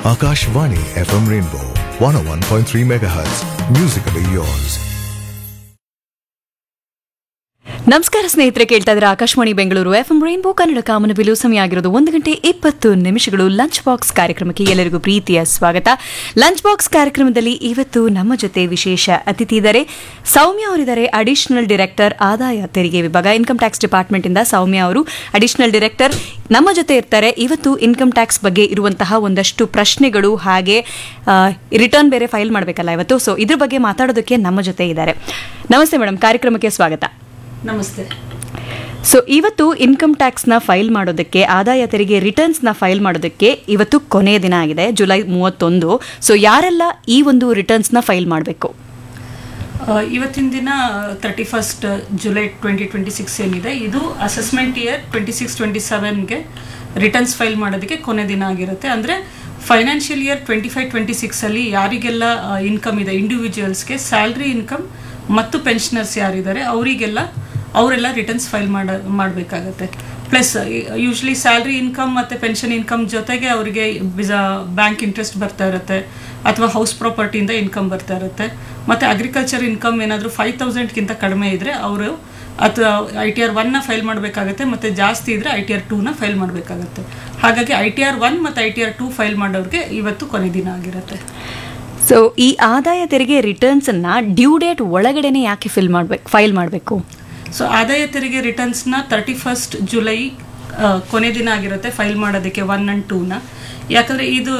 Akashvani FM Rainbow 101.3 MHz. Musically yours. ನಮಸ್ಕಾರ ಸ್ನೇಹಿತರೆ ಕೇಳ್ತಾ ಇದ್ರೆ ಆಕಾಶವಾಣಿ ಬೆಂಗಳೂರು ಎಫ್ ರೈನ್ಬೋ ಕನ್ನಡ ಕಾಮನಬಿಲು ಸಮಯ ಆಗಿರೋದು ಒಂದು ಗಂಟೆ ಇಪ್ಪತ್ತು ನಿಮಿಷಗಳು ಲಂಚ್ ಬಾಕ್ಸ್ ಕಾರ್ಯಕ್ರಮಕ್ಕೆ ಎಲ್ಲರಿಗೂ ಪ್ರೀತಿಯ ಸ್ವಾಗತ ಲಂಚ್ ಬಾಕ್ಸ್ ಕಾರ್ಯಕ್ರಮದಲ್ಲಿ ಇವತ್ತು ನಮ್ಮ ಜೊತೆ ವಿಶೇಷ ಅತಿಥಿ ಇದ್ದಾರೆ ಸೌಮ್ಯ ಅವರಿದ್ದಾರೆ ಅಡಿಷನಲ್ ಡೈರೆಕ್ಟರ್ ಆದಾಯ ತೆರಿಗೆ ವಿಭಾಗ ಇನ್ಕಮ್ ಟ್ಯಾಕ್ಸ್ ಡಿಪಾರ್ಟ್ಮೆಂಟ್ ಇಂದ ಸೌಮ್ಯ ಅವರು ಅಡಿಷನಲ್ ಡೈರೆಕ್ಟರ್ ನಮ್ಮ ಜೊತೆ ಇರ್ತಾರೆ ಇವತ್ತು ಇನ್ಕಮ್ ಟ್ಯಾಕ್ಸ್ ಬಗ್ಗೆ ಇರುವಂತಹ ಒಂದಷ್ಟು ಪ್ರಶ್ನೆಗಳು ಹಾಗೆ ರಿಟರ್ನ್ ಬೇರೆ ಫೈಲ್ ಮಾಡಬೇಕಲ್ಲ ಇವತ್ತು ಸೊ ಇದ್ರ ಬಗ್ಗೆ ಮಾತಾಡೋದಕ್ಕೆ ನಮ್ಮ ಜೊತೆ ಇದ್ದಾರೆ ನಮಸ್ತೆ ಮೇಡಮ್ ಕಾರ್ಯಕ್ರಮಕ್ಕೆ ಸ್ವಾಗತ ನಮಸ್ತೆ ಸೊ ಇವತ್ತು ಇನ್ಕಮ್ ಟ್ಯಾಕ್ಸ್ನ ಫೈಲ್ ಮಾಡೋದಕ್ಕೆ ಆದಾಯ ತೆರಿಗೆ ರಿಟರ್ನ್ಸ್ನ ಫೈಲ್ ಮಾಡೋದಕ್ಕೆ ಇವತ್ತು ಕೊನೆಯ ದಿನ ಆಗಿದೆ ಜುಲೈ ಮೂವತ್ತೊಂದು ಸೊ ಯಾರೆಲ್ಲ ಈ ಒಂದು ರಿಟರ್ನ್ಸ್ನ ಫೈಲ್ ಮಾಡಬೇಕು ಆ, ಇವತ್ತಿನ ದಿನ thirty first July twenty twenty six ಏನಿದೆ ಇದು assessment year twenty six twenty ಸೆವೆನ್ಗೆ ರಿಟರ್ನ್ಸ್ ಫೈಲ್ ಮಾಡೋದಕ್ಕೆ ಕೊನೆ ದಿನ ಆಗಿರುತ್ತೆ ಅಂದರೆ financial year twenty five twenty ಸಿಕ್ಸಲ್ಲಿ ಯಾರಿಗೆಲ್ಲ ಇನ್ಕಮ್ ಇದೆ ಇಂಡಿವಿಜುವಲ್ಸ್ಗೆ ಸ್ಯಾಲ್ರಿ ಇನ್ಕಮ್ ಮತ್ತು ಪೆನ್ಷನರ್ಸ್ ಯಾರಿದ್ದಾರೆ ಅವರಿಗೆಲ್ಲ ಅವರೆಲ್ಲ ರಿಟರ್ನ್ಸ್ ಫೈಲ್ ಮಾಡ ಮಾಡಬೇಕಾಗತ್ತೆ ಪ್ಲಸ್ ಯೂಶ್ವಲಿ ಸ್ಯಾಲ್ರಿ ಇನ್ಕಮ್ ಮತ್ತು ಪೆನ್ಷನ್ ಇನ್ಕಮ್ ಜೊತೆಗೆ ಅವರಿಗೆ ಬಿಸಾ ಬ್ಯಾಂಕ್ ಇಂಟ್ರೆಸ್ಟ್ ಬರ್ತಾ ಇರುತ್ತೆ ಅಥವಾ ಹೌಸ್ ಪ್ರಾಪರ್ಟಿಯಿಂದ ಇನ್ಕಮ್ ಬರ್ತಾ ಇರುತ್ತೆ ಮತ್ತು ಅಗ್ರಿಕಲ್ಚರ್ ಇನ್ಕಮ್ ಏನಾದರೂ ಫೈವ್ ತೌಸಂಡ್ಗಿಂತ ಕಡಿಮೆ ಇದ್ದರೆ ಅವರು ಅಥವಾ ಐ ಟಿ ಆರ್ ಒನ್ನ ಫೈಲ್ ಮಾಡಬೇಕಾಗುತ್ತೆ ಮತ್ತು ಜಾಸ್ತಿ ಇದ್ದರೆ ಐ ಟಿ ಆರ್ ಟೂನ ಫೈಲ್ ಮಾಡಬೇಕಾಗುತ್ತೆ ಹಾಗಾಗಿ ಐ ಟಿ ಆರ್ ಒನ್ ಮತ್ತು I T R two file ಮಾಡೋರಿಗೆ ಇವತ್ತು ಕೊನೆ ದಿನ ಆಗಿರುತ್ತೆ ಸೊ ಈ ಆದಾಯ ತೆರಿಗೆ ರಿಟರ್ನ್ಸ್ ಅನ್ನ ಡ್ಯೂ ಡೇಟ್ ಒಳಗಡೆನೆ ಯಾಕೆ ಫಿಲ್ ಮಾಡ್ಬೇಕು ಫೈಲ್ ಮಾಡಬೇಕು ಸೊ ಆದಾಯ ತೆರಿಗೆ ರಿಟರ್ನ್ಸ್ನ ತರ್ಟಿ ಫಸ್ಟ್ ಜುಲೈ ಕೊನೆ ದಿನ ಆಗಿರುತ್ತೆ ಫೈಲ್ ಮಾಡೋದಕ್ಕೆ ಒನ್ ಆ್ಯಂಡ್ ಟೂನ ಯಾಕಂದರೆ ಇದು